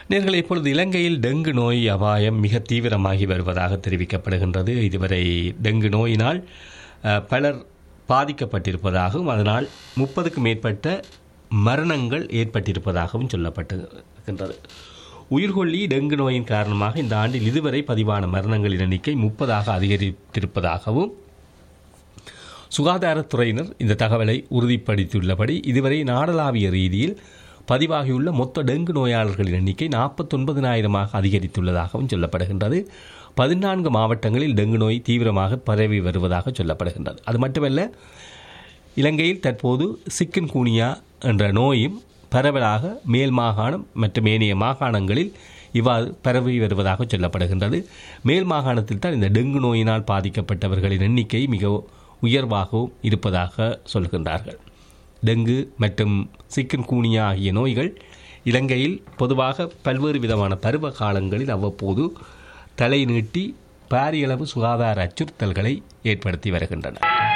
நேர்களை இப்பொழுது இலங்கையில் டெங்கு நோய் அபாயம் மிக தீவிரமாகி வருவதாக தெரிவிக்கப்படுகின்றது இதுவரை டெங்கு நோயினால் அஹ், பலர் பாதிக்கப்பட்டிருப்பதாகவும் அதனால் முப்பதுக்கும் மேற்பட்ட மரணங்கள் ஏற்பட்டிருப்பதாகவும் சொல்லப்பட்டிருக்கின்றது உயிர்கொல்லி டெங்கு நோயின் காரணமாக இந்த ஆண்டில் இதுவரை பதிவான மரணங்களின் எண்ணிக்கை முப்பதாக அதிகரித்திருப்பதாகவும் சுகாதாரத்துறையினர் இந்த தகவலை உறுதிப்படுத்தியுள்ளபடி இதுவரை நாடளாவிய ரீதியில் பதிவாகியுள்ள மொத்த டெங்கு நோயாளர்களின் எண்ணிக்கை நாற்பத்தொன்பதினாயிரமாக அதிகரித்துள்ளதாகவும் சொல்லப்படுகின்றது பதினான்கு மாவட்டங்களில் டெங்கு நோய் தீவிரமாக பரவி வருவதாக சொல்லப்படுகின்றது அது மட்டுமல்ல இலங்கையில் தற்போது சிக்கன் கூனியா என்ற நோயும் பரவலாக மேல் மாகாணம் மற்றும் ஏனைய மாகாணங்களில் இவ்வாறு பரவி வருவதாக சொல்லப்படுகின்றது மேல் மாகாணத்தில் தான் இந்த டெங்கு நோயினால் பாதிக்கப்பட்டவர்களின் எண்ணிக்கை மிக உயர்வாகவும் இருப்பதாக சொல்கின்றார்கள் டெங்கு மற்றும் சிக்கன் கூனியா ஆகிய நோய்கள் இலங்கையில் பொதுவாக பல்வேறு விதமான பருவ காலங்களில் அவ்வப்போது தலை நீட்டி பாரியளவு சுகாதார அச்சுறுத்தல்களை ஏற்படுத்தி வருகின்றன